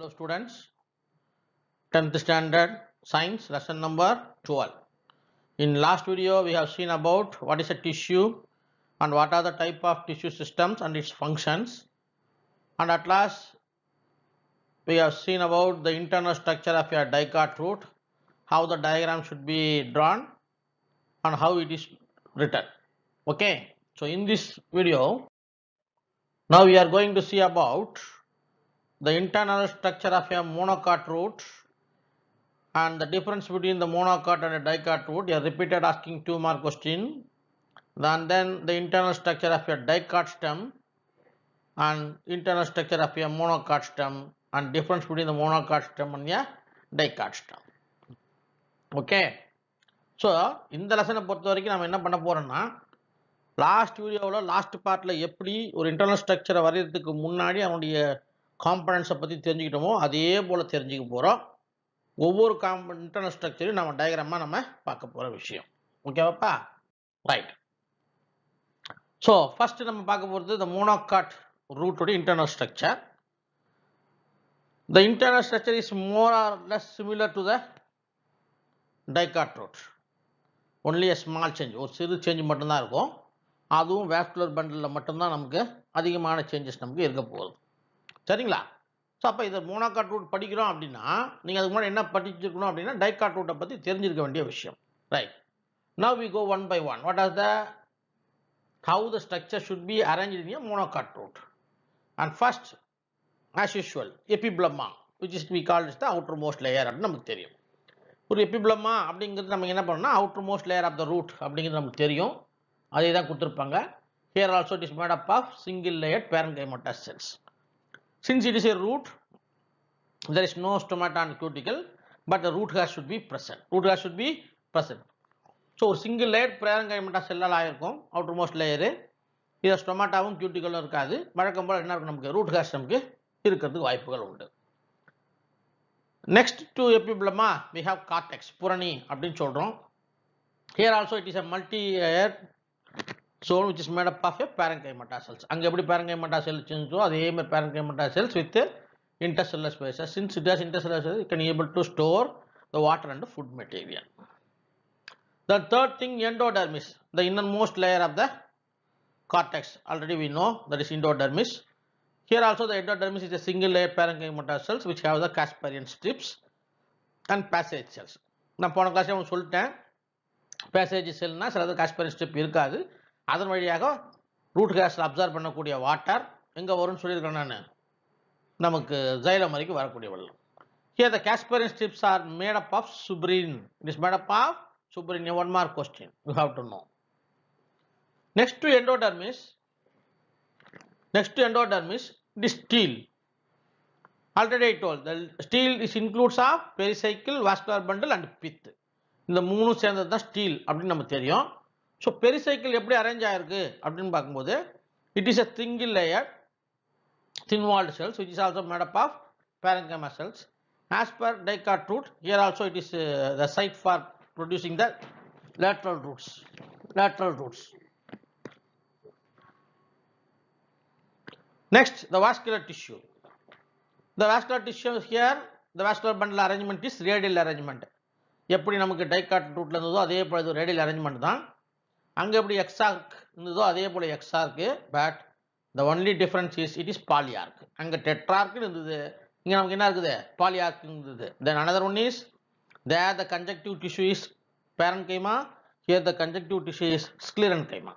Hello students, 10th standard science lesson number 12. In last video we have seen about what is a tissue and what are the type of tissue systems and its functions and at last we have seen about the internal structure of a dicot root, how the diagram should be drawn and how it is written. Okay, so in this video now we are going to see about the internal structure of a monocot root and the difference between the monocot and a dicot root. A repeated asking two mark question. And then the internal structure of a dicot stem and internal structure of a monocot stem and difference between the monocot stem and a dicot stem. Okay so இந்த லெசனை பொறுத்த வரைக்கும் நம்ம என்ன பண்ண போறோம்னா last வீடியோவில் last பார்ட்டில் எப்படி ஒரு இன்டர்னல் ஸ்ட்ரக்சரை வரைகிறதுக்கு முன்னாடி அவனுடைய காம்பனன்ட்ஸை பற்றி தெரிஞ்சுக்கிட்டோமோ அதே போல் தெரிஞ்சுக்க போகிறோம் ஒவ்வொரு காம்ப இன்டர்னல் ஸ்ட்ரக்சரையும் நம்ம டயக்ராமாக நம்ம பார்க்க போகிற விஷயம் ஓகேவாப்பா ரைட் ஸோ ஃபர்ஸ்ட் நம்ம பார்க்க போகிறது இந்த மோனோகாட் ரூட்டோட internal structure the internal structure is more or less similar to the dicot root only a small change ஒரு சிறு சேஞ்ச் மட்டும்தான் இருக்கும் அதுவும் வேஸ்குலர் பண்டலில் மட்டும்தான் நமக்கு அதிகமான சேஞ்சஸ் நமக்கு இருக்க போகுது சரிங்களா ஸோ அப்போ இதை மோனோகாட் ரூட் படிக்கிறோம் அப்படின்னா நீங்கள் அதுக்கு முன்னாடி என்ன படிச்சிருக்கணும் அப்படின்னா டைகாட் ரூட்டை பற்றி தெரிஞ்சிருக்க வேண்டிய விஷயம் right now we go one by one what are the how the structure should be arranged in a monocot root. And first, as usual, epiblema, which is we call it the outermost layer அப்படின்னு நமக்கு தெரியும் ஒரு எபிப்ளமா அப்படிங்கிறது நம்ம என்ன பண்ணோம்னா outermost layer of the root அப்படிங்கிறது நமக்கு தெரியும் அதே தான் கொடுத்துருப்பாங்க here also it is made up of single layer parenchymatous cells since it is a root there is no stomata and cuticle but the root hair should be present root hair should be present so ஒரு single layer parenchymatous செல்லால் ஆயிருக்கும் outer most layer இதில் ஸ்டொமாட்டாவும் கியூட்டிக்கலும் இருக்காது வழக்கம் போல் என்ன இருக்கும் நமக்கு root hairs நமக்கு இருக்கிறதுக்கு வாய்ப்புகள் உண்டு next to epiblema we have cortex புரணி அப்படின்னு சொல்கிறோம் here also it is a multi layer zone which is made up of a parenchyma cells அங்க எப்படி parenchyma cells இருந்துச்சோ அதே மாதிரி parenchyma cells with intercellular spaces since it has intercellular spaces it can able to store the water and food material the third thing endodermis the innermost layer of the cortex already we know that is endodermis here also the endodermis is a single layer parenchyma cells which have the Casparian strips and passage cells நான் போன கிளாஸ்ல உங்களுக்கு சொல்லிட்டேன் passage செல்னா சிலது Casparian strip இருக்காது அதன் வழியாக root கேஸில் அப்சர்வ் பண்ணக்கூடிய வாட்டர் எங்கே வரும்னு சொல்லியிருக்கேன் நான் நமக்கு ஜைலம் வரைக்கும் வரக்கூடிய வெள்ளம் here the Casparian strips are made up of suberin it is made up of suberin one mark question you have to know next to endodermis next to endodermis it is stele already I told the stele is includes of pericycle vascular bundle and pith இந்த மூணும் சேர்ந்தது தான் steel அப்படின்னு நமக்கு தெரியும் so pericycle எப்படி arrange ஆயிருக்கு அப்படின்னு பார்க்கும்போது it is a single layer thin walled cells which is also made up of parenchyma cells as per dicot root here also it is uh, the site for producing the lateral roots lateral roots next the vascular tissue the vascular tissue here the vascular bundle arrangement is radial arrangement எப்படி நமக்கு dicot ரூட்ல இருந்ததோ அதே போல இது radial arrangement தான் அங்க எப்படி எக்ஸார்க் இருந்ததோ அதே போல exarch but the only difference is it is polyarch அங்க டெட்ரார்க்கு இருந்தது இங்க நமக்கு என்ன இருக்குது பாலியார்க் இருந்தது then another one is there the conjunctive tissue is parenchyma here the conjunctive tissue is sclerenchyma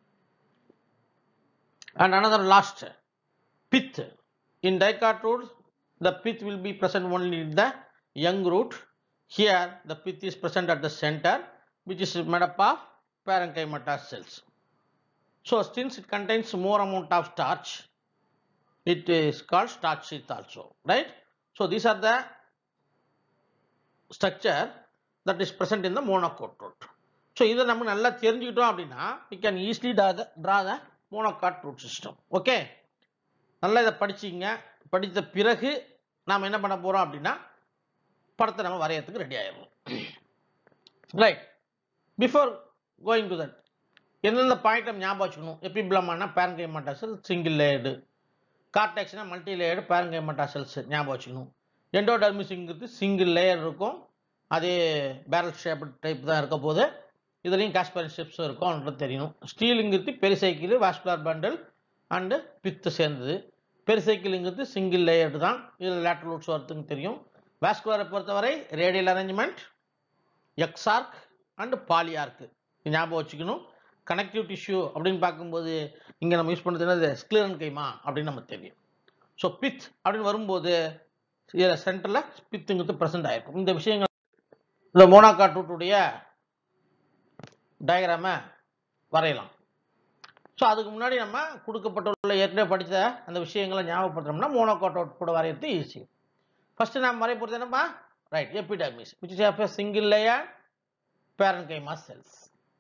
and another last pith in dicot root the pith will be present only in the young root here the pith is present at the center which is made up of parenchyma cells so since it contains more amount of starch it is called starch sheath also right so these are the structure that is present in the monocot root so இதை நம்ம நல்லா தெரிஞ்சுக்கிட்டோம் அப்படின்னா we can easily draw the, draw the monocot root system okay நல்லா இதை படிச்சிங்க படித்த பிறகு நாம் என்ன பண்ண போறோம் அப்படின்னா படத்தை நம்ம வரையறதுக்கு ரெடி ஆயிடும் right before going to that எந்தெந்த பாயிண்ட் நம்ம ஞாபகம் வச்சுக்கணும் எபிப்ளமானா பேரங்கைமட்டா செல் சிங்கிள் லேயர்டு கார்டெக்ஸ்னா மல்டி லேயர்டு பேரங்கைமட்டா செல்ஸ் ஞாபகம் வச்சுக்கணும் எண்டோடர்மிஸுங்கிறது சிங்கிள் லேயர் இருக்கும் அதே பேரல் ஷேப் டைப் தான் இருக்க போது இதுலேயும் காஸ்பரன் ஸ்டெப்ஸும் இருக்கும்ன்றது தெரியணும் ஸ்டீலுங்கிறது pericycle vascular bundle and pith சேர்ந்தது பெரிசைக்கிளுங்கிறது சிங்கிள் லேயர்டு தான் இதில் லேட்டரல் ரூட்ஸ் வரதுன்னு தெரியும் வாஸ்குலரை பொறுத்தவரை radial arrangement exarch and polyarch ஞாபகம் வச்சுக்கணும் கனெக்டிவ் டிஷ்யூ அப்படின்னு பார்க்கும்போது இங்கே நம்ம யூஸ் பண்ணுறது என்னது ஸ்க்ளிரன் கைமா அப்படின்னு நமக்கு தெரியும் ஸோ பித் அப்படின்னு வரும்போது இதில் சென்டரில் பித்துங்கிறது ப்ரெசென்ட் ஆகிருக்கும் இந்த விஷயங்கள் இந்த மோனாகாட் ரூட்டுடைய டயக்ராமை வரையலாம் ஸோ அதுக்கு முன்னாடி நம்ம கொடுக்கப்பட்டுள்ள ஏற்கனவே படித்த அந்த விஷயங்களை ஞாபகப்படுத்துறோம்னா மோனோகாட் கூட வரையறது ஈஸி ஃபஸ்ட்டு நம்ம வரைய போகிறது என்னப்பா right epidermis which is of single layer parenchyma cells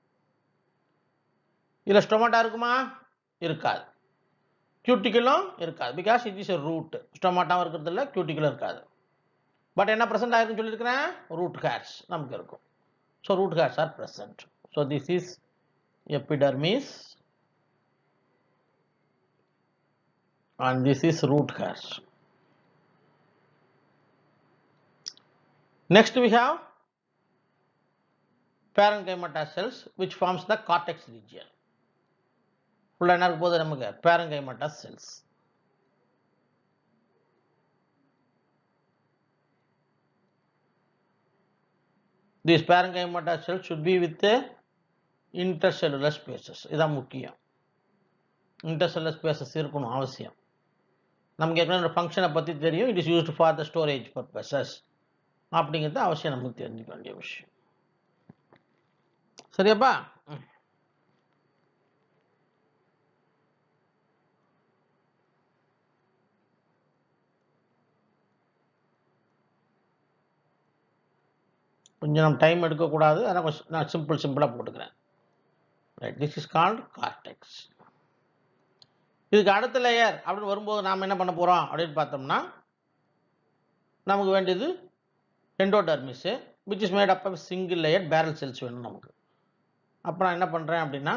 இதில் ஸ்டொமேட்டா இருக்குமா இருக்காது கியூட்டிக்கலும் இருக்காது because it is a root ஸ்டொமேட்டாவும் இருக்கிறது இல்லை கியூட்டிக்கலும் இருக்காது பட் என்ன ப்ரெசென்ட் ஆயிருக்குன்னு சொல்லியிருக்கிறேன் ரூட் ஹேர்ஸ் நமக்கு இருக்கும் so root hairs are present so this is epidermis and this is root hairs. Next we have parenchyma cells which forms the cortex region. ஃபுல்லாக என்ன இருக்க போகுது நமக்கு parenchyma cells. These parenchyma cells should be with the intercellular spaces. இதான் முக்கியம் intercellular spaces இருக்கணும் அவசியம் நமக்கு ஏற்கனவே ஃபங்க்ஷனை பற்றி தெரியும் it is used for the storage purposes அப்படிங்கிறது அவசியம் நமக்கு தெரிஞ்சுக்க வேண்டிய விஷயம் சரியாப்பா ம். கொஞ்சம் நம்ம டைம் எடுக்கக்கூடாது அதனால் கொஞ்சம் நான் சிம்பிள் சிம்பிளாக போட்டுக்கிறேன் right this is called cortex இதுக்கு அடுத்த லேயர் அப்படின்னு வரும்போது நாம் என்ன பண்ண போகிறோம் அப்படின்னு பார்த்தோம்னா நமக்கு வேண்டியது endodermis which is made up of single layer barrel cells வேணும் நமக்கு அப்போ நான் என்ன பண்ணுறேன் அப்படின்னா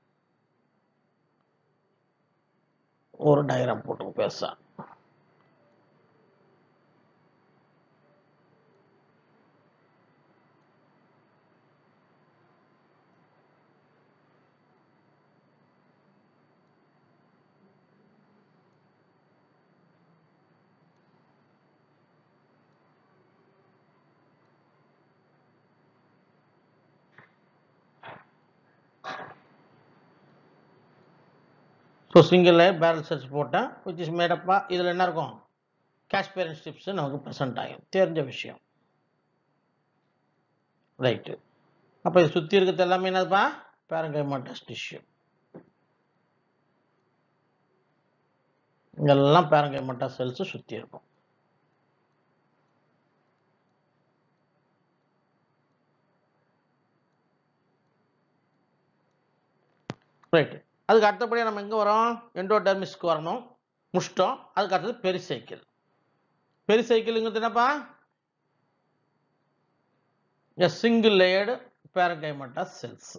ஒரு டயக்ராம் போட்டு பேச so single layer barrel cells போட்டேன் விச் இஸ் மேடப்பா இதில் என்ன இருக்கும் கேஷ்பேரன் ஸ்டிப்ஸ் நமக்கு ப்ரெசென்ட் ஆகும் தெரிஞ்ச விஷயம் ரைட்டு அப்போ இது சுற்றி இருக்கிறது எல்லாமே என்னதுப்பா பேரங்கைமாட்டஸ் டிஷ்யூ இங்கெல்லாம் பேரங்கைமாட்டா செல்ஸ் சுற்றி இருக்கும் ரைட்டு அதுக்கு அடுத்தபடியாக நம்ம எங்கே வரோம் எண்டோடர்மிஸ்க்கு வரணும் முஷ்டம் அதுக்கு அடுத்தது பெரிசைக்கிள் பெரிசைக்கிள்ங்கிறது என்னப்பா a single layered parenchymatous cells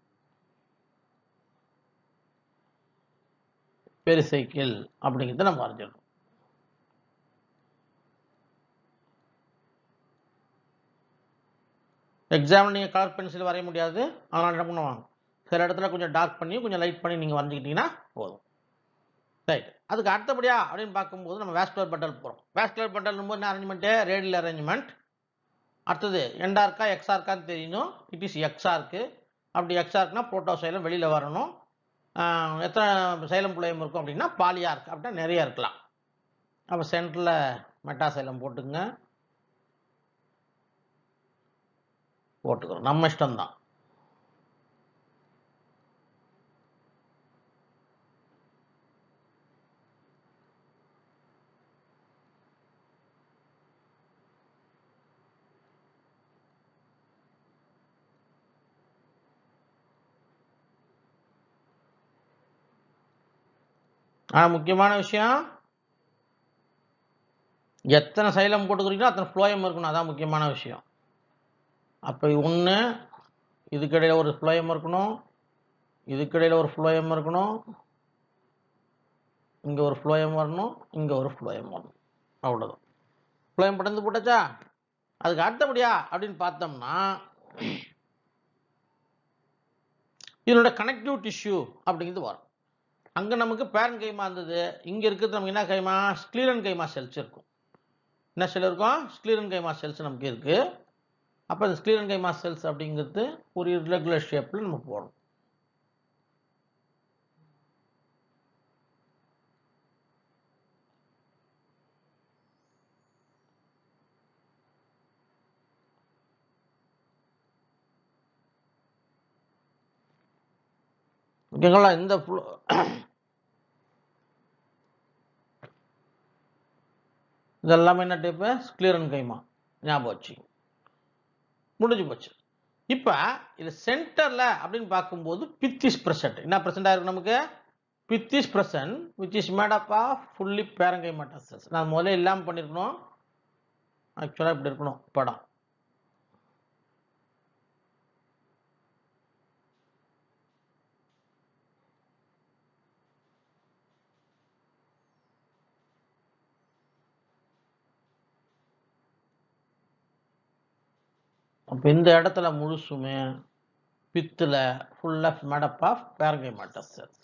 pericycle அப்படிங்கிறத நம்ம வரைஞ்சிடணும் எக்ஸாமில் நீங்கள் கலர் பென்சில் வரைய முடியாது அதனால் என்ன பண்ணுவாங்க சில இடத்துல கொஞ்சம் டார்க் பண்ணி கொஞ்சம் லைட் பண்ணி நீங்கள் வரைஞ்சிக்கிட்டிங்கன்னா போதும் ரைட் அதுக்கு அடுத்தபடியா அப்படின்னு பார்க்கும்போது நம்ம வேஸ்குலர் பண்டல் போகிறோம் வேஸ்குலர் பண்டல் ரொம்ப என்ன அரேஞ்ச்மெண்ட்டு ரேடியல் அரேஞ்ச்மெண்ட் அடுத்தது எண்டார்க்கா எக்ஸார்க்கான்னு தெரியணும் இட் இஸ் எக்ஸார்க்கு அப்படி எக்ஸார்க்னா புரோட்டோசைலம் வெளியில் வரணும் ஆஹ் எத்தனை சைலம் புள்ளையம் இருக்கும் அப்படின்னா பாலியார்க் அப்படின்னா நிறைய இருக்கலாம் அப்போ சென்டரில் மெட்டாசைலம் போட்டுங்க போட்டுக்கிறோம் நம்ம இஷ்டம்தான் ஆனால் முக்கியமான விஷயம் எத்தனை சைலம் போட்டுக்கிறீங்களோ அத்தனை ஃப்ளோயம் இருக்கணும் அதான் முக்கியமான விஷயம் அப்போ ஒன்று இதுக்கிடையில் ஒரு ஃப்ளோயம் இருக்கணும் இதுக்கிடையில் ஒரு ஃப்ளோயம் இருக்கணும் இங்கே ஒரு ஃப்ளோயம் வரணும் இங்கே ஒரு ஃப்ளோயம் வரணும் அவ்வளோதான் புலயம் படர்ந்து போட்டாச்சா அதுக்கு அடுத்தபடியா அப்படின்னு பார்த்தோம்னா இதனோட கனெக்டிவ் டிஷ்யூ அப்படிங்கிறது வரும் அங்கே நமக்கு பேரன் கைமா இருந்தது இங்கே இருக்கிறது நமக்கு என்ன கைமா ஸ்க்ளீரன் கைமா செல்ஸ் இருக்கும் என்ன செல் இருக்கும் ஸ்க்ளீரன் கைமா செல்ஸ் நமக்கு இருக்குது அப்போ இந்த ஸ்க்ளீரன் கைமா செல்ஸ் அப்படிங்கிறது ஒரு irregular ஷேப்பில் நம்ம போடுறோம் ஓகேங்களா இந்த flo- இதெல்லாமே என்ன டைப்பு ஸ்க்ளீரன் கைமா ஞாபகம் வச்சு முடிஞ்சு போச்சு இப்போ இது சென்டரில் அப்படின்னு பார்க்கும்போது பித்திஸ் பிரசன்ட் என்ன பிரசண்டாக இருக்கு நமக்கு pith is present which is made up of fully parenchymatous நான் முதல்ல இல்லாமல் பண்ணியிருக்கணும் ஆக்சுவலாக இப்படி இருக்கணும் படம் அப்போ இந்த இடத்துல முழுசுமே பித்தில் ஃபுல்லாக மேடப் ஆஃப் பேரங்கை மட்டாசஸ்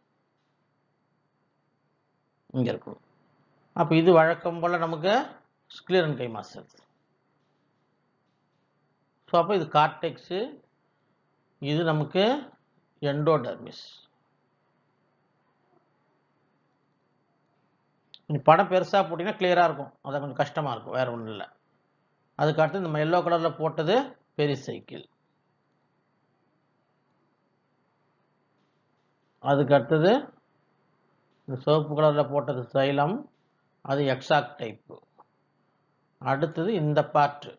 இங்கே இருக்கும் அப்போ இது வழக்கம் போல் நமக்கு ஸ்க்ளியரன் கை மாசல் ஸோ அப்போ இது கார்டெக்ஸு இது நமக்கு எண்டோடர்மிஸ் நீ படம் பெருசாக போட்டிங்கன்னா கிளியராக இருக்கும் அது கொஞ்சம் கஷ்டமாக இருக்கும் வேறு ஒன்றும் இல்லை அதுக்கு அடுத்து நம்ம எல்லோ கலரில் போட்டது பெரிசைக்கிள் அதுக்கு அடுத்தது இந்த சிவப்பு கலரில் போட்டது சைலம் அது எக்ஸாக்ட் டைப்பு அடுத்தது இந்த பார்ட்டு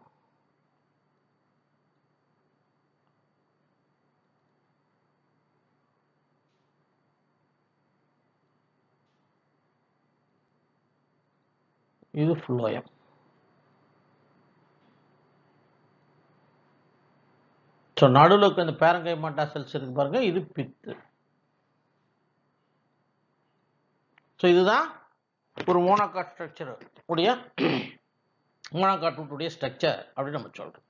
இது ஃப்ளோயம் ஸோ நடுவில் இருக்க இந்த பேரங்கை மாட்டா செல்ஸ் இருக்கு பாருங்க இது பித்து ஸோ இதுதான் ஒரு மோனோகாட் ஸ்ட்ரக்சர் உடைய மோனோகாட் ரூட்டுடைய ஸ்ட்ரக்சர் அப்படின்னு நம்ம சொல்கிறோம்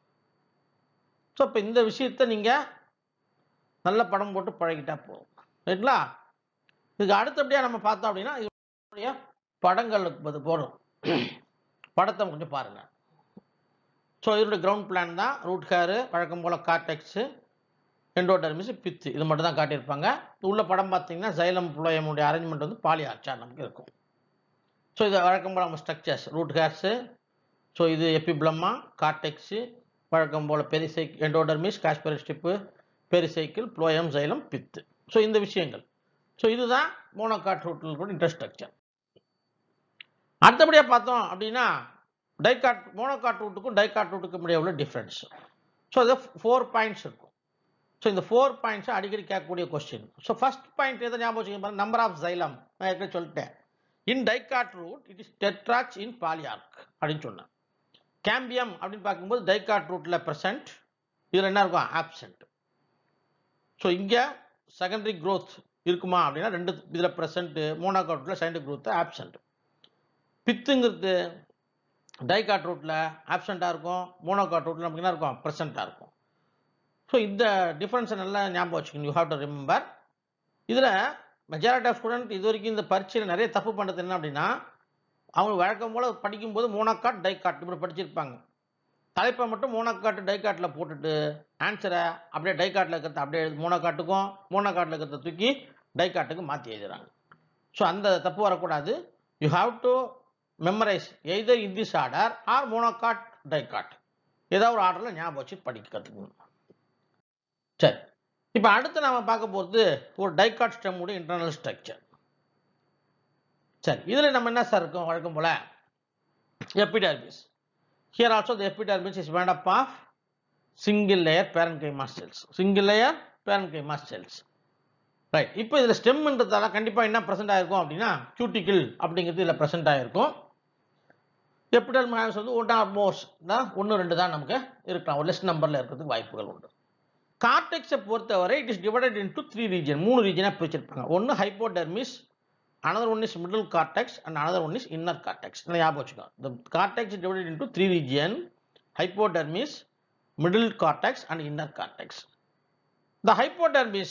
ஸோ இப்போ இந்த விஷயத்தை நீங்கள் நல்ல படம் போட்டு பழகிட்டா போதும் ரைங்களா இதுக்கு அடுத்தபடியாக நம்ம பார்த்தோம் அப்படின்னா இதனுடைய படங்களுக்கு அது போடும் படத்தை கொஞ்சம் பாருங்கள் ஸோ இதனுடைய கிரவுண்ட் பிளான் தான் ரூட் ஹேரு வழக்கம் போல் கார்டெக்ஸு எண்டோடர்மிஸ் பித்து இது மட்டும் தான் காட்டியிருப்பாங்க உள்ள படம் பார்த்தீங்கன்னா ஜைலம் புலயமுடைய அரேஞ்ச்மெண்ட் வந்து பாலி ஆர்ச்சா நமக்கு இருக்கும் ஸோ இது வழக்கம் போல் நம்ம ஸ்ட்ரக்சர்ஸ் ரூட் ஹேர்ஸு ஸோ இது எப்பிப்ளம்மா கார்டெக்ஸு வழக்கம் போல் பெரிசைக் endodermis Caspary strip pericycle phloem xylem pith so இந்த விஷயங்கள் ஸோ இதுதான் மோனோகாட் ரூட்டில் கூட இன்டர்ஸ்ட்ரக்சர் அடுத்தபடியாக பார்த்தோம் அப்படின்னா டைகாட் மோனோகாட் ரூட்டுக்கும் டைகாட் ரூட்டுக்கும் இடையே உள்ள டிஃப்ரென்ஸ் ஸோ அது ஃபோர் பாயிண்ட்ஸ் இருக்கும் ஸோ இந்த ஃபோர் பாயிண்ட்ஸ் அடிக்கடி கேட்கக்கூடிய கொஸ்டின் ஸோ ஃபர்ஸ்ட் பாயிண்ட் எதை ஞாபகம் வச்சுக்கோங்க நம்பர் ஆஃப் ஜைலம் நான் ஏற்கனவே சொல்லிட்டேன் in dicot root it is tetrarch in polyarch அப்படின்னு சொன்னேன் கேம்பியம் அப்படின்னு பார்க்கும்போது டைகாட் ரூட்டில் ப்ரெசன்ட் இதில் என்ன இருக்கும் ஆப்சென்ட் ஸோ இங்கே செகண்டரி growth இருக்குமா அப்படின்னா ரெண்டு இதில் ப்ரெசன்ட்டு மோனோகாட் ரூட்டில் செகண்டரி growth ஆப்சென்ட் பித்துங்கிறது டைகாட் ரூட்டில் ஆப்சண்ட்டாக இருக்கும் மோனோகாட் ரூட்டில் நமக்கு என்ன இருக்கும் ப்ரெசண்ட்டாக இருக்கும் ஸோ இந்த டிஃப்ரென்ஸை நல்லா ஞாபகம் வச்சுக்கணும் யூ ஹாவ் டு ரிமெம்பர் இதில் மெஜாரிட்டி ஆஃப் ஸ்டூடெண்ட் இது வரைக்கும் இந்த பரீட்சையில் நிறைய தப்பு பண்ணுறது என்ன அப்படின்னா அவங்க வழக்கம் போல் படிக்கும்போது மோனோகாட் டைகாட் இப்படி படிச்சிருப்பாங்க தலைப்பை மட்டும் மோனோகாட் டைகாட்டில் போட்டுட்டு ஆன்சரை அப்படியே டைகாட்டில் இருக்கிறத அப்படியே எழுது மோனோகாட்டுக்கும் மோனோகாட்டில் இருக்கிறத தூக்கி டைகாட்டுக்கு மாற்றி எழுதுறாங்க ஸோ அந்த தப்பு வரக்கூடாது you have to memorize either in this order or monocot dicot ஏதோ ஒரு ஆர்டரில் ஞாபகம் வச்சு படிக்க கற்றுக்கணும் சரி இப்போ அடுத்து நாம பார்க்க போகிறது ஒரு டைகாட் ஸ்டெம்முடைய இன்டர்னல் ஸ்ட்ரக்சர் சரி இதில் நம்ம என்ன சார் இருக்கும் வழக்கம் போல epidermis here also the epidermis is made up of single layer parenchyma cells single layer parenchyma cells right இப்போ இதில் ஸ்டெம்ன்றதால கண்டிப்பாக என்ன ப்ரெசென்ட் ஆயிருக்கும் அப்படின்னா கியூட்டிக்கிள் அப்படிங்கிறது இதில் ப்ரெசென்ட் ஆயிருக்கும் எபிடல் மேக்ஸ் வந்து ஒன் ஆர் மோர்ஸ் தான் ஒன்று ரெண்டு தான் நமக்கு இருக்கலாம் ஒரு லெஸ்ட் நம்பரில் இருக்கிறதுக்கு வாய்ப்புகள் உண்டு கார்டெக்ஸை பொறுத்தவரை it is divided into three region மூணு ரீஜனாக பிரிச்சிருப்பாங்க ஒன்று hypodermis another one is middle cortex and another one is inner cortex நல்லா ஞாபகம் வச்சுக்கோ the cortex is divided into three region hypodermis middle cortex and inner cortex the hypodermis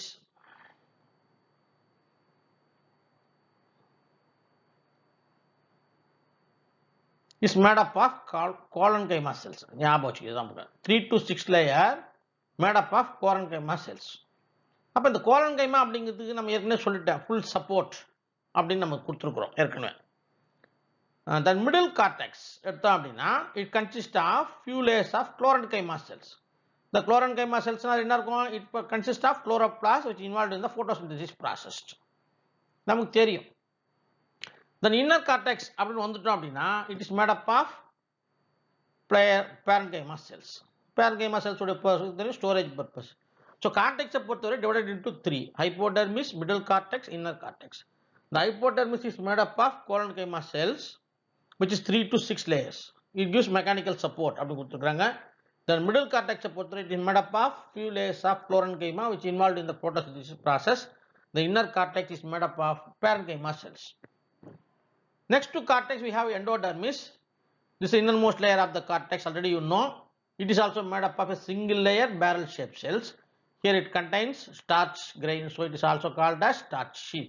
is made up of col- coloncyma cells ஞாபகம் வச்சுக்கோ இதுதான் three to six layer made up of collenchyma cells அப்போ இந்த கோரன்கைமா அப்படிங்கிறதுக்கு நம்ம ஏற்கனவே சொல்லிட்டேன் full support அப்படின்னு நம்ம கொடுத்துருக்குறோம் ஏற்கனவே தன் மிடில் கார்டெக்ஸ் எடுத்தோம் அப்படின்னா it consist of few layers of chlorenchyma cells இந்த குளோரன்கைமா செல்ஸ்னால் என்ன இருக்கும் it consist of chloroplasts which involve in the photosynthesis process நமக்கு தெரியும் தென் இன்னர் கார்டெக்ஸ் அப்படின்னு வந்துட்டோம் அப்படின்னா it is made up of layer parenchyma cells parenchyma செல்ஸோட தெரியும் ஸ்டோரேஜ் பர்பஸ் ஸோ கார்டெக்ஸை பொறுத்தவரை divided into three hypodermis middle cortex inner cortex The hypodermis is made up of coloncyma cells which is 3 to 6 layers. It gives mechanical support அப்படி கொடுத்துருக்காங்க The middle cortex பொறுத்தவரை it is made up of few layers of chlorenchyma which involved in the photosynthesis process. The inner cortex is made up of parenchyma cells. Next to cortex we have endodermis. This is innermost layer of the cortex already you know. It is also made up of a single layer barrel shaped cells. Here it contains starch grain so it is also called as starch sheath.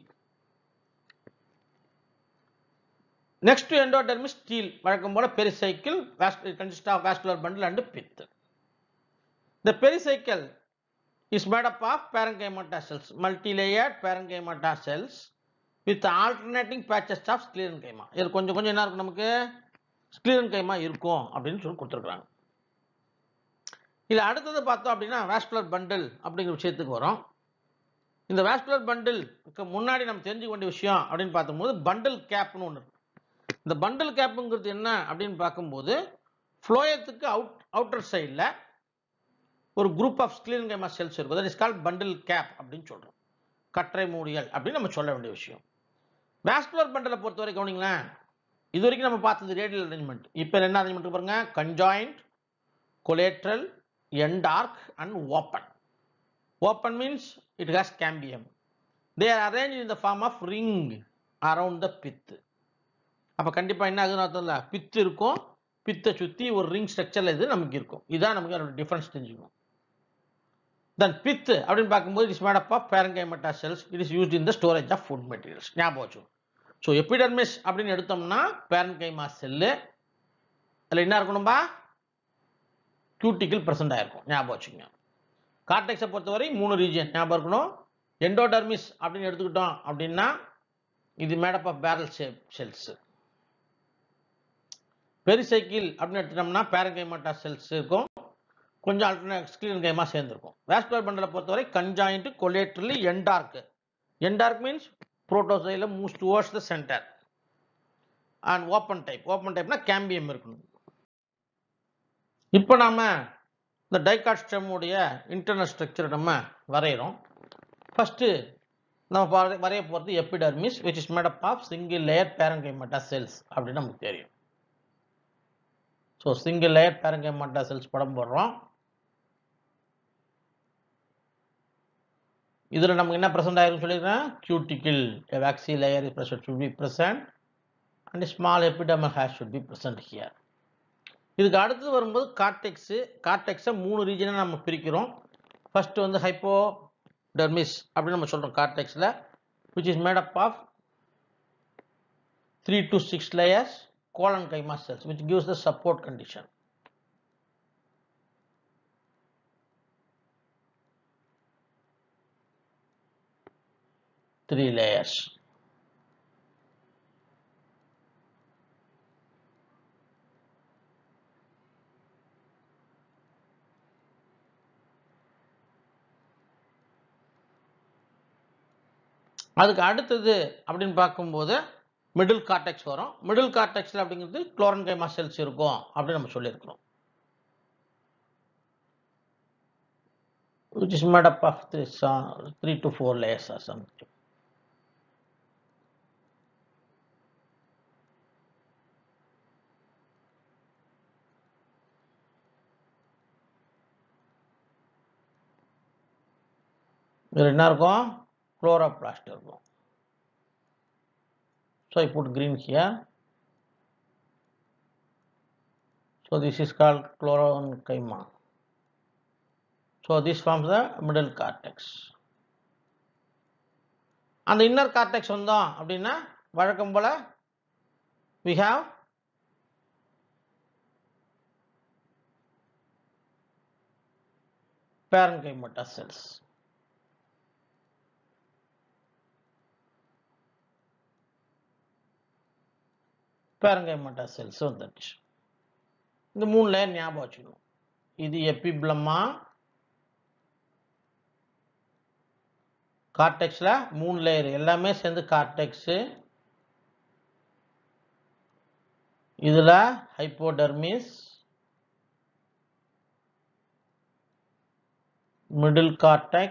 Next to endodermis steel வழக்கம் போல pericycle consist of vascular bundle and pith. The pericycle is made up of parenchyma cells, multi-layered parenchyma cells with alternating patches of sclerenchyma. இது கொஞ்சம் கொஞ்சம் என்ன இருக்கும் நமக்கு sclerenchyma இருக்கும் அப்படின்னு சொல்லி கொடுத்துருக்காங்க இது அடுத்தது பார்த்தோம் அப்படின்னா வாஸ்குலர் பண்டில் அப்படிங்கிற விஷயத்துக்கு வரும் இந்த வாஸ்குலர் பண்டிலுக்கு முன்னாடி நம்ம தெரிஞ்சுக்க வேண்டிய விஷயம் அப்படின்னு பார்க்கும்போது பண்டில் கேப்னு ஒன்று இருக்கு இந்த பண்டில் கேப்புங்கிறது என்ன அப்படின்னு பார்க்கும்போது ஃப்ளோயத்துக்கு அவுட் அவுட்டர் சைடில் ஒரு குரூப் ஆஃப் ஸ்கிலீன்கைமா செல்ஸ் இருக்கும் that is call bundle cap அப்படின்னு சொல்கிறோம் கற்றை மூடியல் அப்படின்னு நம்ம சொல்ல வேண்டிய விஷயம் வாஸ்குலர் பண்டலை பொறுத்த வரைக்கும் கவனிங்களேன் இது வரைக்கும் நம்ம பார்த்தது ரேடியல் அரேஞ்ச்மெண்ட் இப்போ என்ன அரேஞ்ச்மெண்ட் பாருங்க conjoint collateral endarch and open open means it has cambium they are arrange in the form of ring around the pith அப்போ கண்டிப்பாக என்ன ஆகுதுன்னு அர்த்தம் இல்லை பித்து இருக்கும் பித்தை சுற்றி ஒரு ரிங் ஸ்ட்ரக்சரில் இது நமக்கு இருக்கும் இதான் நமக்கு அதோட டிஃப்ரென்ஸ் தெரிஞ்சுக்கணும் தென் பித்து அப்படின்னு பார்க்கும்போது it's made up of parenchymatous cells it is used in the storage of food materials ஞாபகம் வச்சு ஸோ எபிடர்மிஸ் அப்படின்னு எடுத்தோம்னா பேரங்கைமா செல்லு அதில் என்ன இருக்கணும்பா கியூட்டிக்கல் ப்ரெசென்ட் ஆயிருக்கும் ஞாபகம் வச்சுக்கோங்க கார்டெக்ஸை பொறுத்தவரை மூணு ரீஜன் ஞாபகம் இருக்கணும் எண்டோடர்மிஸ் அப்படின்னு எடுத்துக்கிட்டோம் அப்படின்னா இது made up of barrel shape cells pericycle அப்படின்னு எடுத்துட்டோம்னா பேரங்கைமாட்டா செல்ஸ் இருக்கும் கொஞ்சம் அல்டர்னேட் ஸ்கிரீன் கைமா சேர்ந்துருக்கும் வேஸ்குலர் பண்டலை பொறுத்தவரை conjoint collaterally endarch endarch means protoxylem moves towards the center and open type open டைப்னா கேம்பியம் இருக்கணும் இப்போ நாம இந்த டைகாட் ஸ்டெம்முடைய இன்டர்னல் ஸ்ட்ரக்சர் நம்ம வரைகிறோம் ஃபஸ்ட்டு நம்ம வரை- வரைய போகிறது epidermis which is made up of single layer parenchymatous cells அப்படின்னு நமக்கு தெரியும் so single layer parenchymatous cells படம் போடுறோம் இதில் நமக்கு என்ன ப்ரெசென்ட் ஆயிரும் சொல்லிடுறேன் cuticle waxy layer present should be present and a small epidermal hair should be present here இதுக்கு அடுத்தது வரும்போது கார்டெக்ஸு கார்டெக்ஸை மூணு ரீஜனாக நம்ம பிரிக்கிறோம் ஃபர்ஸ்ட் வந்து ஹைப்போடெர்மிஸ் அப்படின்னு நம்ம சொல்கிறோம் கார்டெக்ஸில் which is made up of three to six layers colon-chyma cells which gives the support condition three layers அதுக்கு அடுத்தது அப்படின்னு பார்க்கும்போது மிடில் கார்டெக்ஸ் வரும் மிடில் கார்டெக்ஸில் அப்படிங்கிறது குளோரன்கைமா செல்ஸ் இருக்கும் அப்படின்னு நம்ம சொல்லியிருக்கிறோம் which is made up of this uh, three to four layers or something. இதில் என்ன இருக்கும் குளோரோபிளாஸ்ட் இருக்கும் So I put green here. So this is called chlorenchyma. So this forms the middle cortex. அந்த inner cortex வந்தோம் அப்படின்னா வழக்கம் போல we have parenchyma cells. parenchyma cells வந்துடுச்சு இந்த மூணு லேயர் ஞாபகம் வச்சுக்கணும் இது எபிப்ளமா கார்டெக்ஸ்ல மூணு லேயர் எல்லாமே சேர்ந்து கார்டெக்ஸ் இதுல hypodermis middle cortex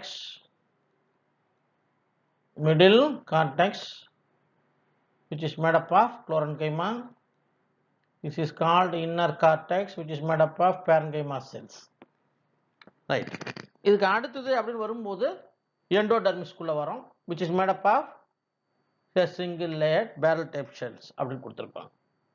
middle cortex which is made up of chlorenchyma this is called inner cortex which is made up of parenchyma cells right இதுக்கு அடுத்தது அப்படின்னு வரும்போது எண்டோடர்மிஸ்குள்ள வரும் which is made up of a single layered barrel type cells அப்படின்னு கொடுத்துருப்பாங்க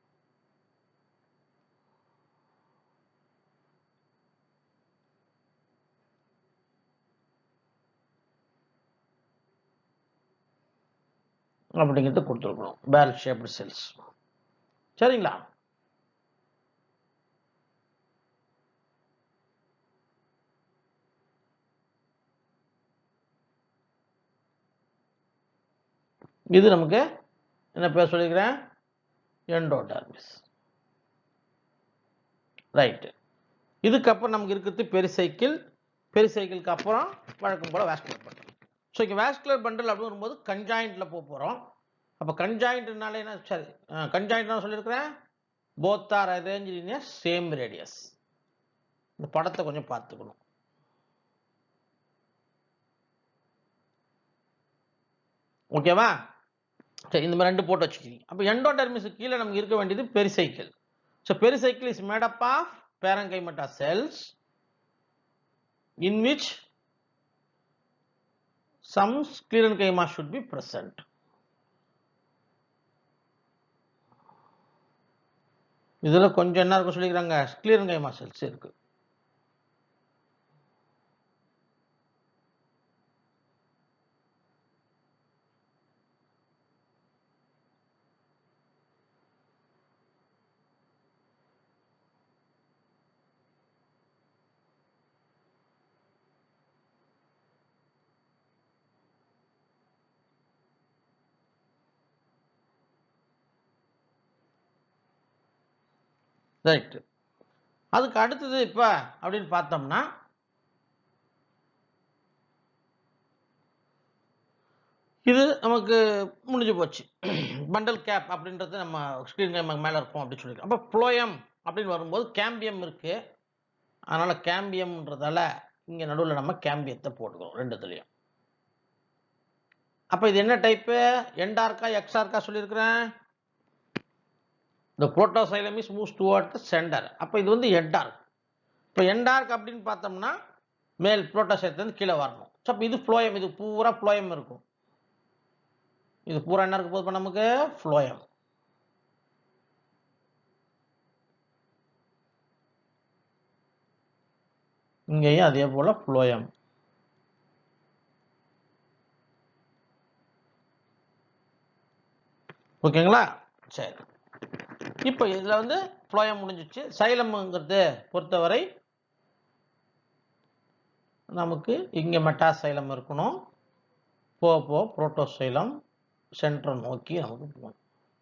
அப்படிங்கிறது கொடுத்துருக்கணும் barrel shaped cells சரிங்களா இது நமக்கு என்ன பேர் சொல்லிக்கிறேன் எண்டோடர்மிஸ் ரைட்டு இதுக்கப்புறம் நமக்கு இருக்கிறது பெரிசைக்கிள் பெரிசைக்கிளுக்கு அப்புறம் வழக்கம் போல் வேஸ்குலர் பண்டல் ஸோ இங்கே வேஸ்குலர் பண்டல் அப்படின்னு வரும்போது கன்ஜாயிண்டில் போக போகிறோம் அப்போ கன்ஜாயிண்ட்னால என்ன சரி கன்ஜாயிண்ட் நான் சொல்லியிருக்கிறேன் both are arrange in a same radius இந்த படத்தை கொஞ்சம் பார்த்துக்கணும் ஓகேவா சரி இந்த மாதிரி ரெண்டு போட்டு வச்சுக்கிறீங்க அப்போ எண்டோடெர்மிஸுக்கு கீழே நமக்கு இருக்க வேண்டியது pericycle so pericycle is made up of parenchyma cells in which some sclerenchyma should be present. இதுல கொஞ்சம் என்ன இருக்கும் சொல்லிக்கிறாங்க ஸ்க்ளீரன்கைமா செல்ஸ் இருக்கு ரைட்டு அதுக்கு அடுத்தது இப்போ அப்படின்னு பார்த்தோம்னா இது நமக்கு முடிஞ்சு போச்சு பண்டல் கேப் அப்படின்றது நம்ம ஸ்க்ரீன் கேம் மேலே இருக்கும் அப்படின்னு சொல்லியிருக்கோம் அப்போ ப்ளோயம் அப்படின்னு வரும்போது கேம்பியம் இருக்கு அதனால கேம்பியம்ன்றதால இங்கே நடுவில் நம்ம கேம்பியத்தை போட்டுக்கிறோம் ரெண்டுத்துலேயும் அப்போ இது என்ன டைப்பு என்டார்க்கா எக்ஸார்க்கா சொல்லியிருக்கிறேன் இந்த protoxylem is moves toward center அப்போ இது வந்து என்டார்க் இப்போ என்டார்க் அப்படின்னு பார்த்தோம்னா மேல் புரோட்டோசைலத்துலேருந்து கீழே வரணும் ஸோ அப்போ இது ஃப்ளோயம் இது பூரா ஃப்ளோயம் இருக்கும் இது பூரா என்ன இருக்க போகுது நமக்கு ஃப்ளோயம் இங்கேயும் அதே போல ஃப்ளோயம் ஓகேங்களா சரி இப்போ இதில் வந்து ஃப்ளோயம் முடிஞ்சிச்சு சைலம்ங்கிறது பொறுத்தவரை நமக்கு இங்கே மெட்டாசைலம் இருக்கணும் போக போக புரோட்டோசைலம் சென்ட்ரம் நோக்கி நமக்கு போகணும்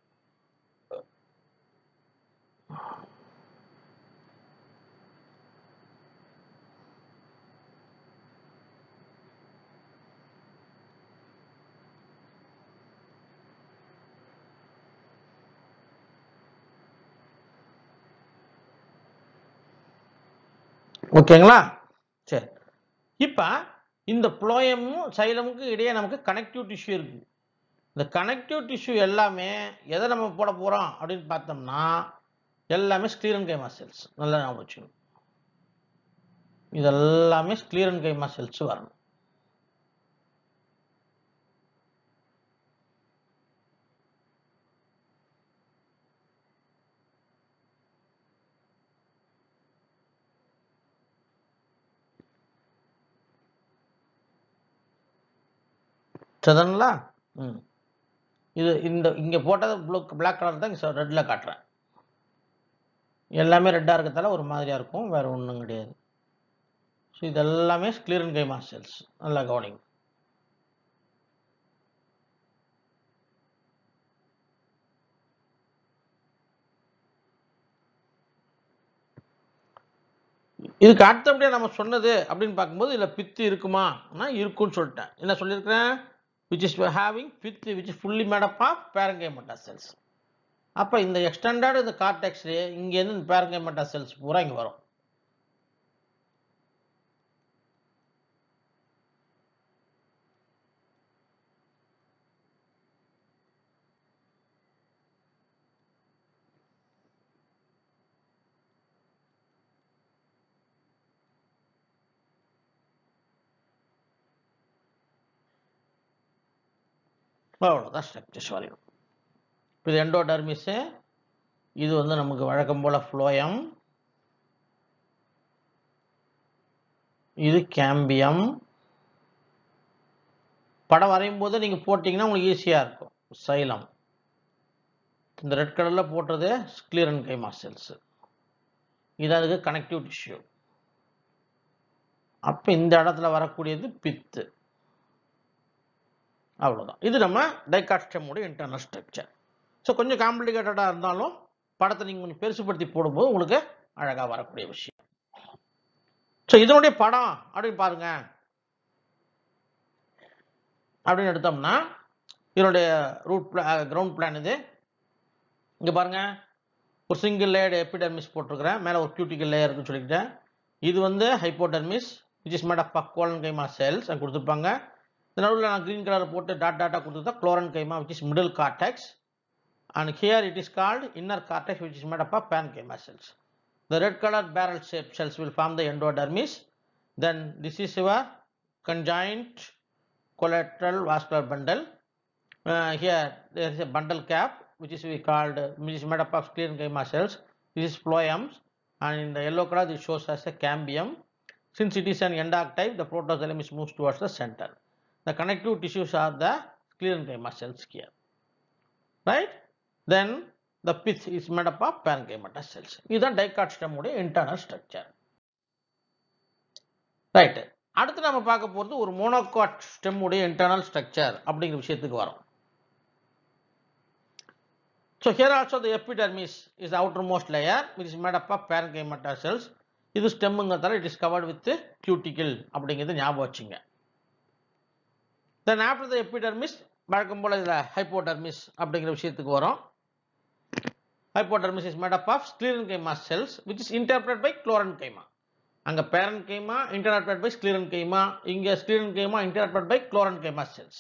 ஓகேங்களா சரி இப்போ இந்த ப்ளோயமும் சைலமுக்கு இடையே நமக்கு கனெக்டிவ் டிஷ்யூ இருக்கு இந்த கனெக்டிவ் டிஷ்யூ எல்லாமே எதை நம்ம போட போகிறோம் அப்படின்னு பார்த்தோம்னா எல்லாமே ஸ்க்ளீரன் கைமா செல்ஸ் நல்லா ஞாபகம் வச்சுக்கணும் இதெல்லாமே ஸ்க்ளீரன் கைமா செல்ஸ் வரணும் சரிங்களா ம் இது இந்த இங்கே போட்டது ப்ளூ பிளாக் கலர் தான் இங்கே ரெட்டில் காட்டுறேன் எல்லாமே ரெட்டாக இருக்கிறதால ஒரு மாதிரியாக இருக்கும் வேறு ஒன்றும் கிடையாது ஸோ இது எல்லாமே கிளியரன் கைமா செல்ஸ் நல்லா கவனிங்க இதுக்கு அடுத்தபடியாக நம்ம சொன்னது அப்படின்னு பார்க்கும்போது இதில் பித்து இருக்குமானா இருக்குன்னு சொல்லிட்டேன் என்ன சொல்லியிருக்கிறேன் which is having pith which is fully made up of parenchymatous cells அப்போ இந்த எக்ஸ்டெண்டட் இந்த கார்டெக்ஸ்லேயே இங்கேருந்து இந்த பேரங்கைமட்டா செல்ஸ் பூரா இங்கே வரும் அவ்வளோதான் ஸ்ட்ரக்சர்ஸ் வரையும் இப்போ இது எண்டோடர்மிஸு இது வந்து நமக்கு வழக்கம் போல் ஃப்ளோயம் இது கேம்பியம் படம் வரையும் போது நீங்கள் போட்டிங்கன்னா உங்களுக்கு ஈஸியாக இருக்கும் சைலம் இந்த ரெட் கலரில் போட்டது கிளியரன் கைமா செல்ஸு இது அதுக்கு கனெக்டிவ் டிஷ்யூ அப்போ இந்த இடத்துல வரக்கூடியது பித்து அவ்வளோதான் இது நம்ம டைகாஸ்டமுடைய இன்டர்னல் ஸ்ட்ரக்சர் ஸோ கொஞ்சம் காம்ப்ளிகேட்டடாக இருந்தாலும் படத்தை நீங்கள் கொஞ்சம் பெருசுப்படுத்தி போடும்போது உங்களுக்கு அழகாக வரக்கூடிய விஷயம் ஸோ இதனுடைய படம் அப்படின்னு பாருங்க அப்படின்னு எடுத்தோம்னா இதனுடைய ரூட் பிளா கிரவுண்ட் பிளான் இது இங்கே பாருங்க ஒரு சிங்கிள் லேயர்டு எபிடர்மிஸ் போட்டிருக்கிறேன் மேலே ஒரு கியூட்டிக்கல் லேயர் இருக்குன்னு சொல்லிக்கிட்டேன் இது வந்து hypodermis which is made of collenchyma cells அங்கே கொடுத்துருப்பாங்க இந்த நடுவில் நான் க்ரீன் கலர் போட்டு டாட் டாட்டா கொடுத்துருந்தா chlorenchyma which is middle cortex and here it is called inner cortex which is made up of parenchyma cells The red colored barrel shaped cells will form the endodermis. Then this is your conjoint collateral vascular bundle. Uh, here there is a bundle cap which is we called which is made up of sclerenchyma cells. This is phloems and in the yellow color this shows as a cambium. Since it is an endarc type, the protoxylem is moves towards the center. The connective tissues are the sclerenchyma cells here. Right? Then the pith is made up of parenchymatous cells. இதுதான் dicot ஸ்டெம்முடைய internal structure right அடுத்து நம்ம பார்க்க போகிறது ஒரு monocot ஸ்டெம்முடைய internal structure அப்படிங்கிற விஷயத்துக்கு வரோம் so here also the epidermis is outermost layer which is made up of parenchymatous cells இது ஸ்டெம்முங்கிறதால it is covered with cuticle அப்படிங்கிறது ஞாபகம் வச்சுங்க தென் ஆஃப்டர் த எபிடர்மிஸ் வழக்கம் போல் இதில் ஹைப்போடர்மிஸ் அப்படிங்கிற விஷயத்துக்கு வரும் hypodermis is made up of sclerenchyma cells which is interpreted by chlorenchyma அங்க parenchyma interpreted by sclerenchyma இங்க sclerenchyma interpreted by chlorenchyma cells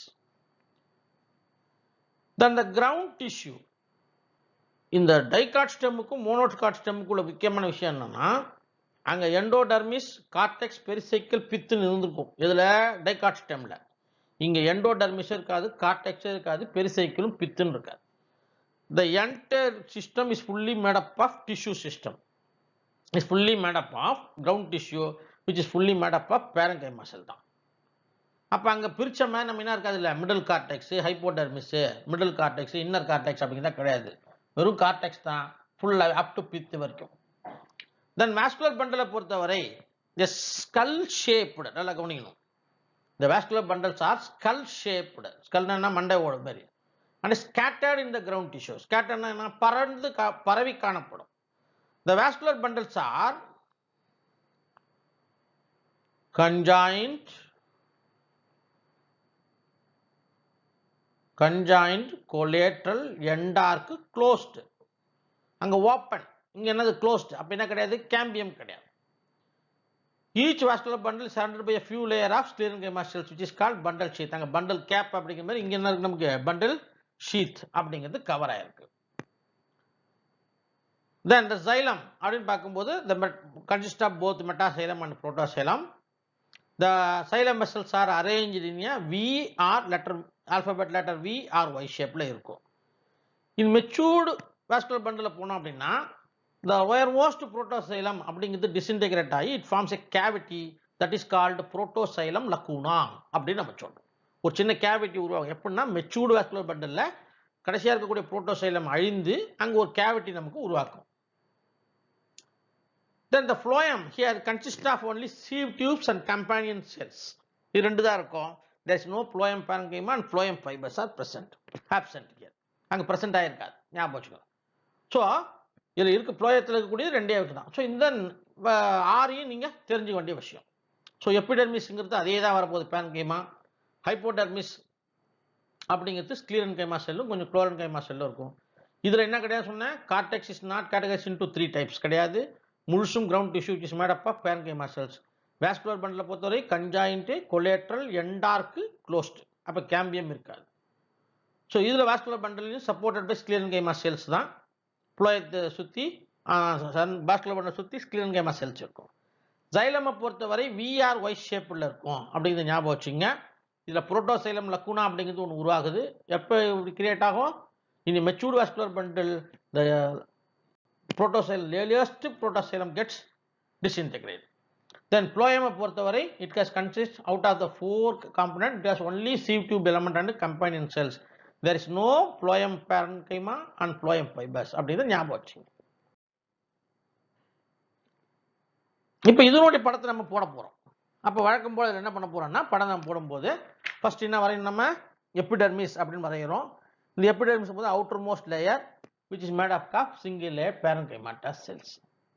then the ground tissue இந்த டைகாட் ஸ்டெம்முக்கும் monocot ஸ்டெம்முக்குள்ள முக்கியமான விஷயம் என்னன்னா அங்க எண்டோடர்மிஸ் கார்டெக்ஸ் பெரிசைக்கிள் பித்துன்னு இருந்திருக்கும் இதுல டைகாட் ஸ்டெம்ல இங்க எண்டோடர்மிஸ் இருக்காது கார்டெக்ஸ் இருக்காது பெரிசைக்கிளும் பித்துன்னு இருக்காது the entire system is fully made up of tissue system is fully made up of ground tissue which is fully made up of parenchyma cell தான் அப்போ அங்கே பிரிச்ச மாதிரி நம்ம என்ன இருக்காது இல்லை middle cortex hypodermis middle cortex inner cortex அப்படிங்கிறத கிடையாது வெறும் கார்டெக்ஸ் தான் ஃபுல்லாக அப் டு பித்து வரைக்கும் தென் வாஸ்குலர் பண்டலை பொறுத்தவரை த ஸ்கல் ஷேப்டு நல்லா கவனிக்கணும் இந்த vascular bundles are skull shaped ஸ்கல்னா மண்டை ஓட மாதிரி and scattered in the ground tissue. Scattered என்ன பறந்து கா- பரவி காணப்படும் The vascular bundles are conjoined, conjoined, collateral, endarc, closed. அங்க ஓப்பன் இங்க என்னது க்ளோஸ்ட் அப்ப என்ன கிடையாது கேம்பியம் கிடையாது each vascular bundle surrounded by a few layer of sclerenchyma cells which is called bundle sheath அங்க bundle cap அப்படிங்கிற மாதிரி இங்க என்ன இருக்கு நமக்கு bundle sheath அப்படிங்கிறது கவர் ஆயிருக்கு தென் the xylem அப்படின்னு பார்க்கும்போது the met- consist of both metaxylem and protoxylem the xylem vessels are arranged in a V or letter alphabet letter V or Y shapeல இருக்கும் in matured vascular bundle போனோம் அப்படின்னா the wire-most protoxylem அப்படிங்கிறது disintegrate ஆகி it forms a cavity that is called protoxylem lacuna அப்படின்னு நம்ம சொல்றோம் ஒரு சின்ன கேவிட்டி உருவாகும் எப்படின்னா மெச்சூர்டு வாஸ்குலர் பண்டலில் கடைசியாக இருக்கக்கூடிய புரோட்டோசைலம் அழிந்து அங்கே ஒரு கேவிட்டி நமக்கு உருவாக்கும் then the phloem here consist of only sieve tubes and companion cells இது ரெண்டு தான் இருக்கும் there is no phloem parenchyma and phloem fibres are present absent here அங்கே ப்ரெசென்ட் ஆகிருக்காது ஞாபகம் வச்சுக்கோ ஸோ இதில் இருக்க ஃப்ளோயத்தில் இருக்கக்கூடியது ரெண்டே வச்சு தான் ஸோ இந்த வ- ஆறையும் நீங்கள் தெரிஞ்சுக்க வேண்டிய விஷயம் ஸோ எப்பிடர்மிஸ்ங்கிறது அதே தான் வரப்போகுது பேன்கைமா ஹைப்போடர்மிஸ் அப்படிங்கிறது ஸ்க்ளீரன் கைமா செல்லும் கொஞ்சம் குளோரன் கைமா செல்லும் இருக்கும் இதில் என்ன கிடையாது சொன்னேன் cortex is not categorize into three types கிடையாது முழுசும் ground tissue is made up of parenchyma cells vascular bundle பொறுத்தவரை கஞ்சாயின்ட்டு கொலேட்ரல் எண்டார்க்கு க்ளோஸ்டு அப்போ கேம்பியம் இருக்காது ஸோ இதில் வாஸ்குலர் பண்டலையும் supported by sclerenchyma cells தான் புளோயத்தை சுற்றி வாஸ்குலர் பண்டலை சுற்றி ஸ்க்ளீரன் கைமா செல்ஸ் இருக்கும் ஜைலமை பொறுத்தவரை விஆர் ஒய் ஷேப்பில் இருக்கும் அப்படிங்கிறத ஞாபகம் வச்சுங்க இதில் புரோட்டோசைலம் லக்குனா அப்படிங்கிறது ஒன்று உருவாகுது எப்போ இப்படி கிரியேட் ஆகும் இனி matured vascular bundle the protoxylem லேலியஸ்ட் புரோட்டோசைலம் கெட்ஸ் டிஸ்இன்டெகிரேட் தென் ஃப்ளோயமை பொறுத்தவரை it gets consist out of the four component it has only sieve tube element and companion cells there is no phloem parenchyma and phloem fibres அப்படிங்கிறத ஞாபகம் வச்சுங்க இப்போ இதனுடைய படத்தை நம்ம போட போகிறோம் அப்போ வழக்கம் போல் இதுல என்ன பண்ண போகிறோம்னா படம் நம்ம போடும்போது ஃபர்ஸ்ட் என்ன வரையும் நம்ம எபிடர்மிஸ் அப்படின்னு வரைகிறோம் இந்த எபிடர்மிஸ் போது outermost layer which is made of of single layer parenchymatous cells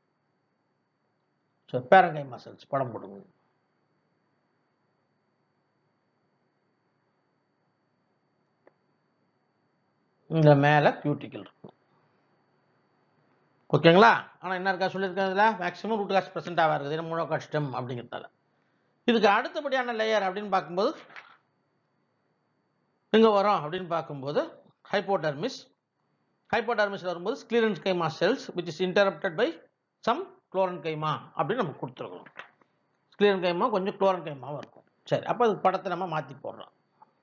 so parenchyma cells படம் போடுங்க இந்த மேலே கியூட்டிக்கல் இருக்கும் ஓகேங்களா ஆனால் என்ன இருக்கா சொல்லியிருக்கிறதுல மேக்ஸிமம் ரூட் காஸ்ட் ப்ரெசென்ட்டாக இருக்குது ஏன்னா மூணோ கஷ்டம் அப்படிங்கிறதால இதுக்கு அடுத்தபடியான லேயர் அப்படின்னு பார்க்கும்போது எங்கே வரும் அப்படின்னு பார்க்கும்போது ஹைப்போடர்மிஸ் ஹைப்போடர்மிஸில் வரும்போது sclerenchyma cells which is interrupted by some chlorenchyma அப்படின்னு நம்ம கொடுத்துருக்கோம் ஸ்க்ளீரன் கைமா கொஞ்சம் குளோரன் கைமாவும் இருக்கும் சரி அப்போ அது படத்தை நம்ம மாற்றி போடுறோம்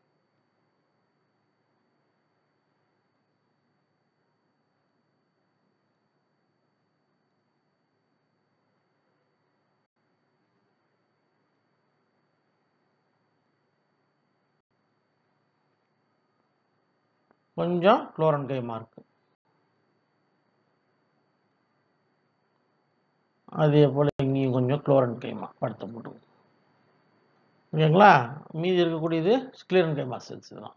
கொஞ்சம் குளோரன் கைமா இருக்கு அதே போல் இங்கேயும் கொஞ்சம் குளோரன் கைமா படுத்த போட்டு ஓகேங்களா மீதி இருக்கக்கூடியது ஸ்க்ளீரன் கைமா செல்ஸ் தான்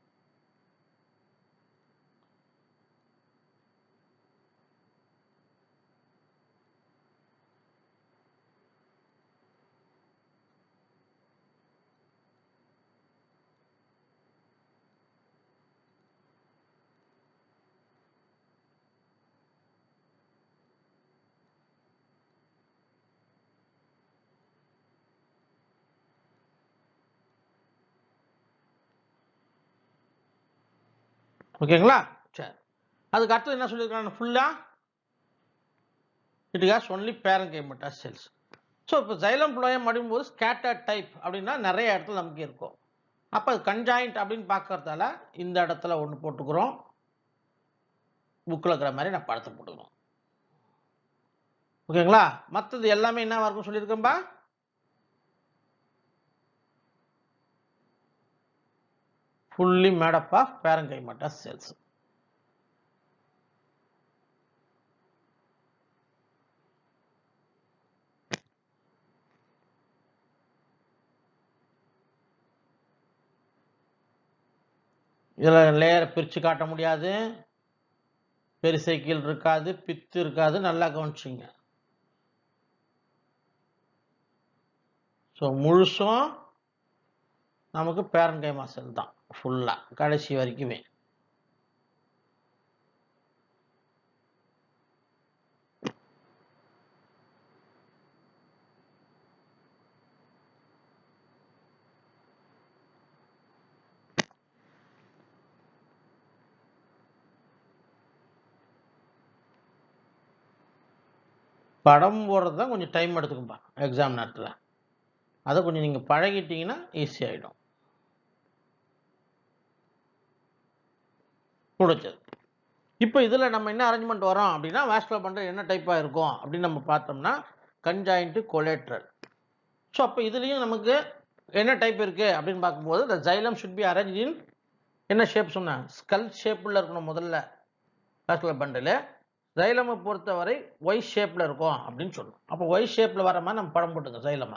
ஓகேங்களா சரி அதுக்கு அடுத்தது என்ன சொல்லியிருக்காங்க ஃபுல்லாக it has only parenchymatous cells so இப்போ ஜைலம் புளோயம் அப்படிங்கும்போது ஸ்கேட்டர் டைப் அப்படின்னா நிறைய இடத்துல நமக்கு இருக்கும் அப்போ அது கன்ஜாயிண்ட் அப்படின்னு பார்க்கறதால இந்த இடத்துல ஒன்று போட்டுக்கிறோம் புக்கில் இருக்கிற மாதிரி நான் படத்தை போட்டுக்கிறோம் ஓகேங்களா மற்றது எல்லாமே என்னவா இருக்கும் சொல்லியிருக்கேன்பா fully made up of parenchyma cells. இதில் லேயரை பிரித்து காட்ட முடியாது பெருசைக்கிள் இருக்காது பித்து இருக்காது நல்லா கவனிச்சிங்க ஸோ முழுசும் நமக்கு பேரன்கைமா செல் தான் ஃபுல்லாக கடைசி வரைக்குமே படம் போடுறது தான் கொஞ்சம் டைம் எடுத்துக்கும்பா எக்ஸாம் நேரத்தில் அதை கொஞ்சம் நீங்கள் பழகிட்டீங்கன்னா ஈஸி ஆகிடும் முடிச்சது இப்போ இதில் நம்ம என்ன அரேஞ்ச்மெண்ட் வரோம் அப்படின்னா வாஸ்குலர் பண்ணுறது என்ன டைப்பாக இருக்கும் அப்படின்னு நம்ம பார்த்தோம்னா கன்ஜாயின்ட்டு கொலேட்ரல் ஸோ அப்போ இதுலேயும் நமக்கு என்ன டைப் இருக்கு அப்படின்னு பார்க்கும்போது the xylem should be arranged in என்ன ஷேப் சொன்னேன் ஸ்கல் ஷேப்பில் இருக்கணும் முதல்ல வாஸ்குலர் பண்டில் ஜைலமை பொறுத்தவரை ஒய் ஷேப்பில் இருக்கும் அப்படின்னு சொல்லணும் அப்போ ஒய் ஷேப்பில் வர மாதிரி நம்ம படம் போட்டுங்க ஜைலமா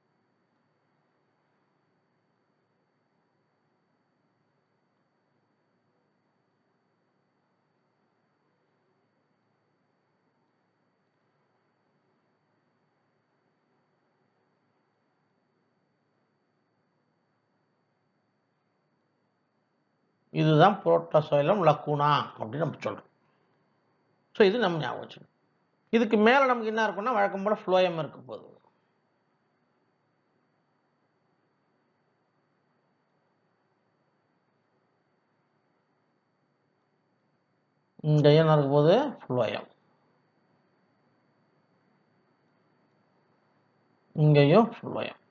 இதுதான் புரோட்டோசைலம் லக்கூனா அப்படின்னு நம்ம சொல்கிறோம் ஸோ இது நம்ம ஞாபகம் வச்சுக்கணும் இதுக்கு மேலே நமக்கு என்ன இருக்கும்னா வழக்கம் போல் ஃப்ளோயம் இருக்க போகுது இங்கே என்ன இருக்க போகுது ஃப்ளோயம் இங்கேயும் ஃப்ளோயம்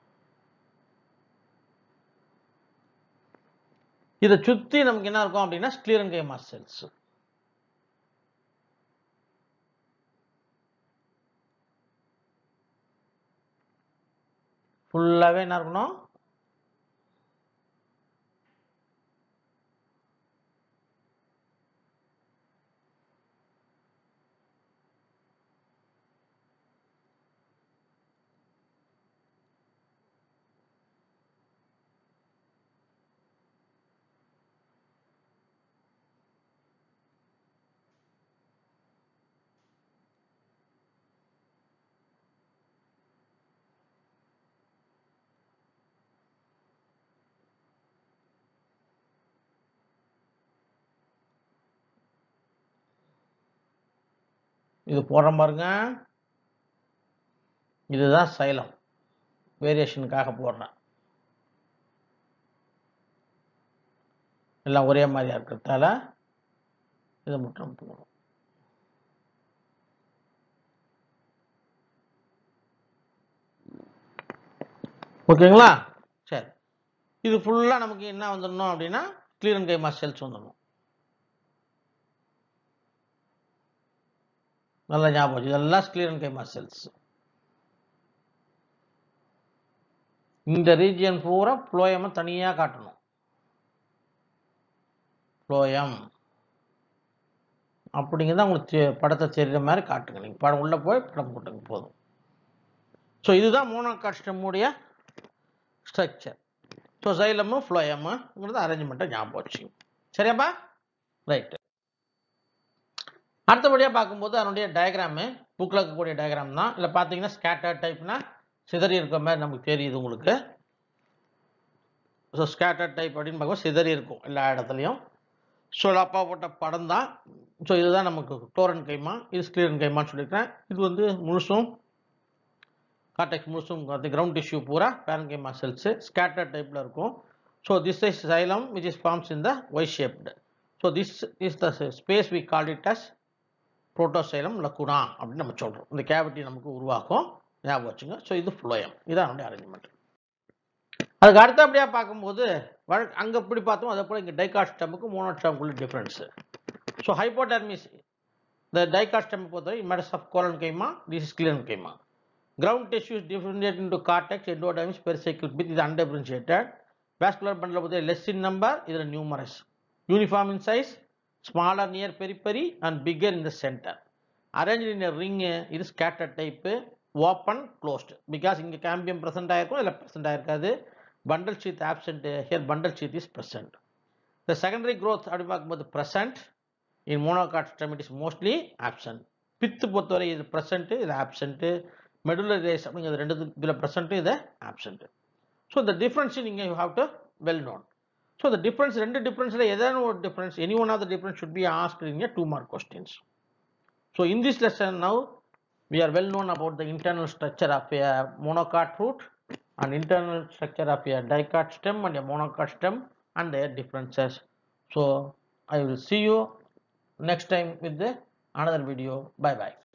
இதை சுற்றி நமக்கு என்ன இருக்கும் அப்படின்னா ஸ்க்ளீரன்கைமா செல்ஸ் ஃபுல்லாகவே என்ன இருக்கணும் இது போடுற பாருங்க இதுதான் சைலம் வேரியேஷனுக்காக போடுறேன் எல்லாம் ஒரே மாதிரியா இருக்கிறதால இதை மட்டும் போடுறோம் ஓகேங்களா சரி இது ஃபுல்லாக நமக்கு என்ன வந்துடணும் அப்படின்னா கிளியரன் கைமா செல்ஸ் வந்துடணும் நல்லா ஞாபகம் வச்சு. இதெல்லாம் ஸ்க்ளீரன் கைமா செல்ஸ் இந்த ரீஜியன் பூரா ஃப்ளோயமை தனியாக காட்டணும் ஃப்ளோயம் அப்படிங்கிறத உங்களுக்கு தெ- படத்தை தெரியுற மாதிரி காட்டுங்க நீங்கள் படம் உள்ளே போய் படம் போட்டுங்க போதும் ஸோ இதுதான் மோனோகாஸ்டமுடைய ஸ்ட்ரக்சர் ஸோ சைலமு ஃப்ளோயமுங்கிறது அரேஞ்ச்மெண்ட்டை ஞாபகம் வச்சுங்க சரியாப்பா ரைட்டு அடுத்தபடியாக பார்க்கும்போது அதனுடைய டயக்ராமு புக்கில் இருக்கக்கூடிய டயக்ராம் தான் இல்லை பார்த்தீங்கன்னா ஸ்கேட்டர் டைப்னா சிதறி இருக்க மாதிரி நமக்கு தெரியுது உங்களுக்கு ஸோ ஸ்கேட்டர் டைப் அப்படின்னு பார்க்கும்போது சிதறி இருக்கும் எல்லா இடத்துலையும் ஸோ அப்பா போட்ட படம் தான் ஸோ இதுதான் நமக்கு டோரன் கைமா இது ஸ்க்ளீரன் கைமான்னு சொல்லியிருக்கிறேன் இது வந்து முழுசும் கார்டெக்ஸ் முழுசும் கிரவுண்ட் டிஷ்யூ பூரா பேரன் கைமா செல்ஸு ஸ்கேட்டர் டைப்பில் இருக்கும் so this is xylem which is forms in the Y shaped so this is the space we call it as protoxylem lacuna அப்படின்னு நம்ம சொல்கிறோம் இந்த கேவிட்டி நமக்கு உருவாக்கும் ஞாபகம் வச்சுங்க ஸோ இது ஃப்ளோயம் இதான் நம்முடைய அரேஞ்ச்மெண்ட் அதுக்கு அடுத்தபடியாக பார்க்கும்போது வழ அங்கே எப்படி பார்த்தோம் அதே போல் இங்கே டைகாஸ்டமுக்கு மோனோஸ்டமுக்குள்ள டிஃப்ரென்ஸு ஸோ ஹைப்போடர்மிஸ் இந்த டைகாஸ்டம் பொறுத்தவரை made of collenchyma this is sclerenchyma ground tissue is differentiate into cortex endodermis pericycle pith இது அன்டிஃபரன்ஷியேட்டட் வாஸ்குலர் பண்டில் பொறுத்த லெஸ் இன் நம்பர் இதில் numerous uniform in size smaller near periphery and bigger in the center. Arranged in a ring uh, இது scattered type open closed because இங்க cambium present ஆயிருக்கும் இல்ல present ஆயிருக்காது bundle sheath absent uh, here bundle sheath is present. The secondary growth அப்படி பார்க்கும்போது present in monocot stem it is mostly absent. பித்து பொறுத்தவரை இது present இது absent medullary rays அப்படிங்கிறது ரெண்டு இதுல present இது absent. So the difference நீங்க you have to well known. So the difference, ரெண்டு differenceல ஏதாவது ஒரு difference, any one of the difference should be asked in a two mark questions. So in this lesson now, we are well known about the internal structure of a monocot root and internal structure of a dicot stem and a monocot stem and their differences. So I will see you next time with the another video. Bye bye.